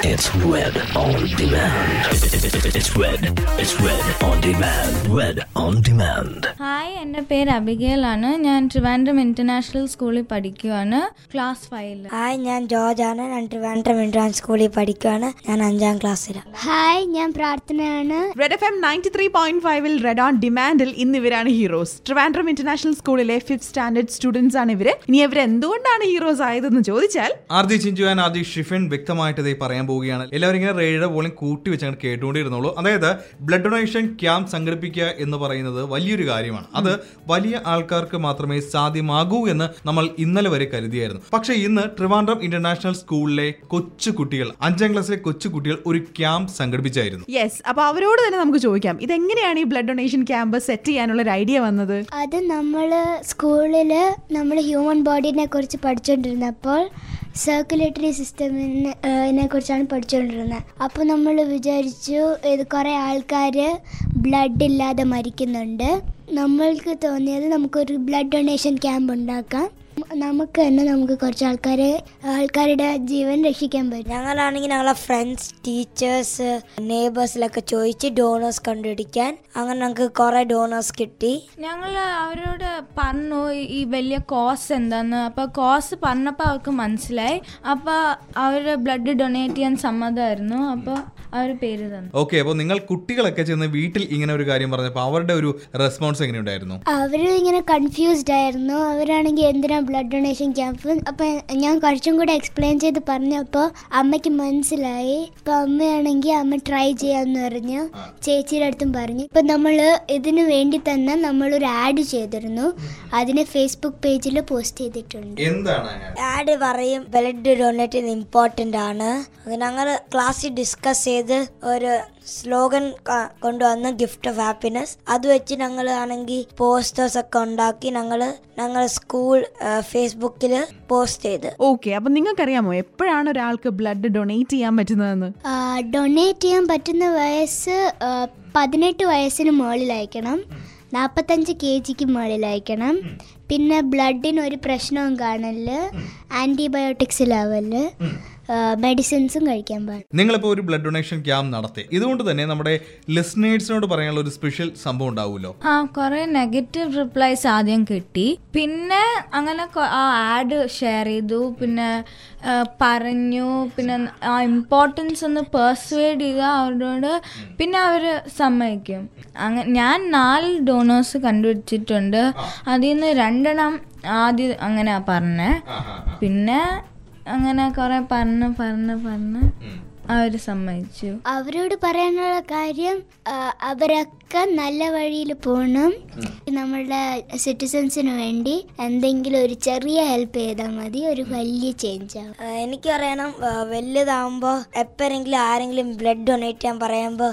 It's Red on Demand. It's Red. It's Red on Demand. Red on Demand. Hi എൻ്റെ പേര് Abigail ആണ് ഞാൻ Trivandrum international സ്കൂളിൽ പഠിക്കുവാണ് class ഫൈവില് hi ഞാൻ ജോർജാണ് ഞാൻ ട്രിവാൻഡ്രം ഇൻട്രാൻസ് സ്കൂളിൽ പഠിക്കുകയാണ് ഞാൻ അഞ്ചാം ക്ലാസ്സിലാണ് ഹായ് ഞാൻ പ്രാർത്ഥനയാണ് red F M ninety three point ഫൈവിൽ റെഡ് ഓൺ ഡിമാൻഡിൽ ഇന്ന് ഇവരാണ് ഹീറോസ് ട്രിവാൻഡ്രം ഇന്റർനാഷണൽ സ്കൂളിലെ ഫിഫ്ത് സ്റ്റാൻഡേർഡ് സ്റ്റുഡൻസ് ആണ് ഇവര് ഇനി ഇവർ എന്തുകൊണ്ടാണ് ഹീറോസ് ആയതെന്ന് ചോദിച്ചാൽ R G Chinchu and R G Shifin വ്യക്തമായിട്ട് ഇതേ പറയാൻ പോവുകയാണ് എല്ലാവരും ഇങ്ങനെ റേഡിയുടെ വോളിയം കൂട്ടി വെച്ച് അങ്ങോട്ട് കേട്ടുകൊണ്ടിരുന്നുള്ളൂ അതായത് ബ്ലഡ് ഡൊണേഷൻ ക്യാമ്പ് സംഘടിപ്പിക്കുക എന്ന് പറയുന്നത് വലിയൊരു കാര്യമാണ് അത് വലിയ ആൾക്കാർക്ക് മാത്രമേ സാധ്യമാകൂ എന്ന് നമ്മൾ ഇന്നലെ വരെ കരുതിയായിരുന്നു പക്ഷേ ഇന്ന് ട്രിവാൻഡ്രം ഇന്റർനാഷണൽ സ്കൂളിലെ കൊച്ചു കുട്ടികൾ അഞ്ചാം ക്ലാസ്സിലെ കൊച്ചു കുട്ടികൾ ഒരു ക്യാമ്പ് സംഘടിപ്പിച്ചായിരുന്നു യെസ് അപ്പൊ അവരോട് തന്നെ നമുക്ക് ചോദിക്കാം ഇതെങ്ങനെയാണ് ഈ ബ്ലഡ് ഡൊണേഷൻ ക്യാമ്പ് സെറ്റ് ചെയ്യാനുള്ള ഒരു ഐഡിയ വന്നത് അത് നമ്മൾ സ്കൂളിൽ നമ്മൾ ഹ്യൂമൻ ബോഡീനെ കുറിച്ച് പഠിച്ചുകൊണ്ടിരുന്നപ്പോൾ സർക്കുലേറ്ററി സിസ്റ്റമിനെ കുറിച്ചാണ് പഠിച്ചുകൊണ്ടിരുന്നത് അപ്പോൾ നമ്മൾ വിചാരിച്ചു ഇത് കുറേ ആൾക്കാർ ബ്ലഡ് ഇല്ലാതെ മരിക്കുന്നുണ്ട് നമ്മൾക്ക് തോന്നിയത് നമുക്കൊരു ബ്ലഡ് ഡൊണേഷൻ ക്യാമ്പ് ഉണ്ടാക്കാം നമുക്ക് തന്നെ നമുക്ക് കുറച്ച് ആൾക്കാരെ ആൾക്കാരുടെ ജീവൻ രക്ഷിക്കാൻ പറ്റും ഞങ്ങളാണെങ്കിൽ ഞങ്ങളെ ഫ്രണ്ട്സ് ടീച്ചേഴ്സ് നെയ്ബേഴ്സിലൊക്കെ ചോദിച്ച് ഡോണേഴ്സ് കണ്ടുപിടിക്കാൻ അങ്ങനെ ഞങ്ങൾക്ക് കുറെ ഡോണേഴ്സ് കിട്ടി ഞങ്ങൾ അവരോട് പറഞ്ഞു ഈ- ഈ വലിയ കോസ് എന്താന്ന് അപ്പോൾ കോസ് പറഞ്ഞപ്പോൾ അവർക്ക് മനസ്സിലായി അപ്പോൾ അവർ ബ്ലഡ് ഡൊണേറ്റ് ചെയ്യാൻ സമ്മതമായിരുന്നു അപ്പോൾ അവർ പേര് തന്നു ഓക്കെ അപ്പോൾ നിങ്ങൾ കുട്ടികളൊക്കെ ചെന്ന് വീട്ടിൽ ഇങ്ങനെ ഒരു കാര്യം പറഞ്ഞപ്പോൾ അവരുടെ ഒരു റെസ്പോൺസ് എങ്ങനെയുണ്ടായിരുന്നു അവർ ഇങ്ങനെ കൺഫ്യൂസ്ഡ് ആയിരുന്നു അവരാണെങ്കിൽ എന്തിനാ ബ്ലഡ് ഡൊണേഷൻ ക്യാമ്പ് അപ്പം ഞാൻ കുറച്ചും കൂടെ എക്സ്പ്ലെയിൻ ചെയ്ത് പറഞ്ഞപ്പോൾ അമ്മയ്ക്ക് മനസ്സിലായി അപ്പം അമ്മയാണെങ്കിൽ അമ്മ ട്രൈ ചെയ്യാമെന്ന് പറഞ്ഞു ചേച്ചിയുടെ അടുത്തും പറഞ്ഞു ഇപ്പം നമ്മൾ ഇതിനു വേണ്ടി തന്നെ നമ്മളൊരു ആഡ് ചെയ്തിരുന്നു അതിന് ഫേസ്ബുക്ക് പേജിൽ പോസ്റ്റ് ചെയ്തിട്ടുണ്ട് എന്താണ് ആഡ് പറയും ബ്ലഡ് ഡൊണേറ്റ് ചെയ്യുന്നത് ഇമ്പോർട്ടൻ്റ് ആണ് അത് ഞങ്ങൾ ക്ലാസ്സിൽ ഡിസ്കസ് ചെയ്ത് ഒരു സ്ലോഗൻ കൊണ്ടുവന്ന് ഗിഫ്റ്റ് ഓഫ് ഹാപ്പിനെസ് അത് വെച്ച് ഞങ്ങൾ ആണെങ്കിൽ പോസ്റ്റേഴ്സ് ഒക്കെ ഉണ്ടാക്കി ഞങ്ങൾ ഞങ്ങൾ സ്കൂൾ ഫേസ്ബുക്കിൽ പോസ്റ്റ് ചെയ്ത് ഓക്കെ അപ്പൊ നിങ്ങൾക്കറിയാമോ എപ്പോഴാണ് ഒരാൾക്ക് ബ്ലഡ് ഡൊണേറ്റ് ചെയ്യാൻ പറ്റുന്നതെന്ന് ഡൊണേറ്റ് ചെയ്യാൻ പറ്റുന്ന വയസ്സ് ആ, പതിനെട്ട് വയസ്സിന് മുകളിലായിരിക്കണം നാൽപ്പത്തഞ്ച് കെ ജിക്ക് മുകളിലായിരിക്കണം പിന്നെ ബ്ലഡിന് ഒരു പ്രശ്നവും കാണില്ല ആൻറ്റിബയോട്ടിക്സ് ലെവല് മെഡിസിൻസും കഴിക്കാൻ പാടില്ല നിങ്ങളിപ്പോൾ ഒരു ബ്ലഡ് ഡൊണേഷൻ ക്യാമ്പ് നടത്തി ഇതുകൊണ്ട് തന്നെ നമ്മുടെ ലിസണേഴ്സിനോട് പറയാനുള്ള ഒരു സ്പെഷ്യൽ സംഭവം ഉണ്ടാവുമല്ലോ ആ കുറേ നെഗറ്റീവ് റിപ്ലൈസ് ആദ്യം കിട്ടി പിന്നെ അങ്ങനെ കൊ- ആ ആഡ് ഷെയർ ചെയ്തു പിന്നെ ആ, പറഞ്ഞു പിന്നെ ആ ഇമ്പോർട്ടൻസ് ഒന്ന് പെർസുവേഡ് ചെയ്യുക അവരോട് പിന്നെ അവർ സമ്മതിക്കും അങ്ങനെ ഞാൻ നാല് ഡോണേഴ്സ് കണ്ടുപിടിച്ചിട്ടുണ്ട് അതിൽ നിന്ന് രണ്ടെണ്ണം ആദ്യം അങ്ങനെയാ പറഞ്ഞേ പിന്നെ അങ്ങനെ കുറെ പറഞ്ഞ് പറഞ്ഞ് പറഞ്ഞ് അവർ സമ്മതിച്ചു അവരോട് പറയാനുള്ള കാര്യം ആ, അവരൊക്കെ നല്ല വഴിയിൽ പോകണം നമ്മളുടെ സിറ്റിസൺസിന് വേണ്ടി എന്തെങ്കിലും ഒരു ചെറിയ ഹെൽപ്പ് ചെയ്താൽ മതി ഒരു വലിയ ചേഞ്ച് ആവും ആ, എനിക്ക് അറിയണം ആ, വലുതാവുമ്പോൾ എപ്പോഴെങ്കിലും ആരെങ്കിലും ബ്ലഡ് ഡൊണേറ്റ് ചെയ്യാൻ പറയുമ്പോൾ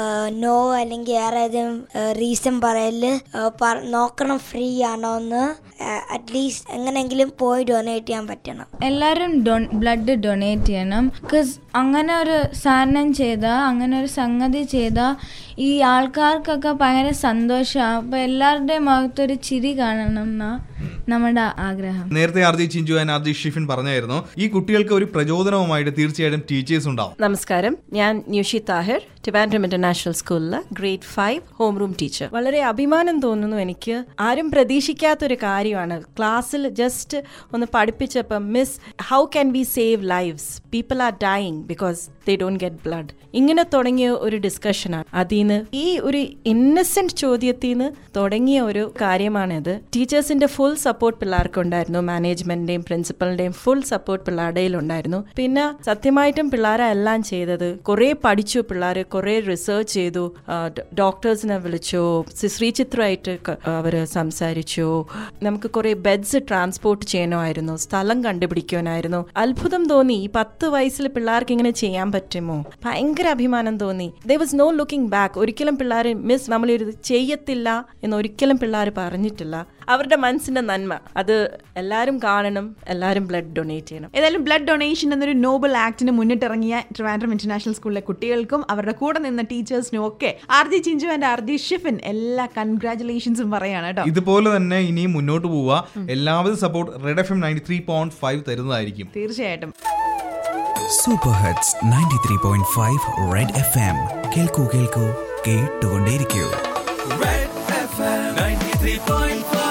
നോ അല്ലെങ്കിൽ വേറെ ഏതെങ്കിലും റീസൺ പറയല് ആ, പറ- നോക്കണം ഫ്രീ ആണോ എന്ന് അറ്റ്ലീസ്റ്റ് എങ്ങനെയെങ്കിലും പോയി ഡൊണേറ്റ് ചെയ്യാൻ പറ്റണം എല്ലാവരും ബ്ലഡ് ഡൊണേറ്റ് ചെയ്യണം ബിക്കോസ് അങ്ങനെ ഒരു സാധനം ചെയ്താൽ അങ്ങനെ ഒരു സംഗതി ചെയ്താൽ ഈ ആൾക്കാർക്കൊക്കെ ഭയങ്കര സന്തോഷമാണ് അപ്പോൾ എല്ലാവരുടെയും മുഖത്തൊരു ചിരി കാണണം എന്നാ നമ്മുടെ ആഗ്രഹം നേരത്തെ R G Chinchu and R G Shifin പറഞ്ഞായിരുന്നു ഈ കുട്ടികൾക്ക് ഒരു പ്രചോദനവുമായിട്ട് തീർച്ചയായിട്ടും ടീച്ചേഴ്സ് ഉണ്ടാവും നമസ്കാരം ഞാൻ ന്യൂഷി താഹിർ ടിവാൻഡ്രം ഇന്റർനാഷണൽ സ്കൂളിലെ grade five home room teacher വളരെ അഭിമാനം തോന്നുന്നു എനിക്ക് ആരും പ്രതീക്ഷിക്കാത്തൊരു കാര്യമാണ് ക്ലാസ്സിൽ ജസ്റ്റ് ഒന്ന് പഠിപ്പിച്ചപ്പം miss how can we save lives people are dying because they don't get blood ഇങ്ങനെ തുടങ്ങിയ ഒരു ഡിസ്കഷനാണ് അതിൽ നിന്ന് ഈ ഒരു ഇന്നസെന്റ് ചോദ്യത്തിൽ നിന്ന് തുടങ്ങിയ ഒരു കാര്യമാണിത് ടീച്ചേഴ്സിന്റെ ഫുൾ സപ്പോർട്ട് പിള്ളേർക്ക് ഉണ്ടായിരുന്നു മാനേജ്മെന്റിന്റെയും പ്രിൻസിപ്പലിന്റെയും ഫുൾ സപ്പോർട്ട് പിള്ളേരുടെ ഉണ്ടായിരുന്നു പിന്നെ സത്യമായിട്ടും പിള്ളേരെ എല്ലാം ചെയ്തത് കുറെ പഠിച്ചു പിള്ളേർ കുറെ റിസർച്ച് ചെയ്തു ഡോക്ടേഴ്സിനെ വിളിച്ചു ശ്രീചിത്രമായിട്ട് അവർ സംസാരിച്ചു നമുക്ക് കുറെ ബെഡ്സ് ട്രാൻസ്പോർട്ട് ചെയ്യണമായിരുന്നു സ്ഥലം കണ്ടുപിടിക്കാനായിരുന്നു അത്ഭുതം തോന്നി ഈ പത്ത് വയസ്സിൽ പിള്ളേർക്ക് ഇങ്ങനെ ചെയ്യാൻ പറ്റുമോ ഭയങ്കര അഭിമാനം തോന്നി they was no looking back ഒരിക്കലും പിള്ളേർ മിസ് നമ്മൾ ഇത് ചെയ്യത്തില്ല എന്ന് ഒരിക്കലും പിള്ളേർ പറഞ്ഞിട്ടില്ല അവരുടെ മനസ്സിന്റെ നന്മ അത് എല്ലാവരും കാണണം എല്ലാവരും ബ്ലഡ് ഡൊണേറ്റ് ചെയ്യണം ഏതായാലും ബ്ലഡ് ഡൊണേഷൻ എന്നൊരു നോബൽ ആക്ടിന് മുന്നിട്ടിറങ്ങിയ ട്രിവാൻഡ്രം ഇന്റർനാഷണൽ സ്കൂളിലെ കുട്ടികൾക്കും അവരുടെ കൂടെ നിന്ന ടീച്ചേഴ്സിനും ഒക്കെ R G Chinchu and R G Shifin എല്ലാ കൺഗ്രാചുലേഷൻസും പറയാണ് കേട്ടോ ഇതുപോലെ തന്നെ ഇനിയും മുന്നോട്ട് പോവുക എല്ലാവരും support red F M ninety three point five തരുന്നതായിരിക്കും തീർച്ചയായിട്ടും super hits ninety three point five red F M കേൾക്കൂ കേൾക്കൂ കേട്ടുകൊണ്ടേയിരിക്കൂ Red FM 93.5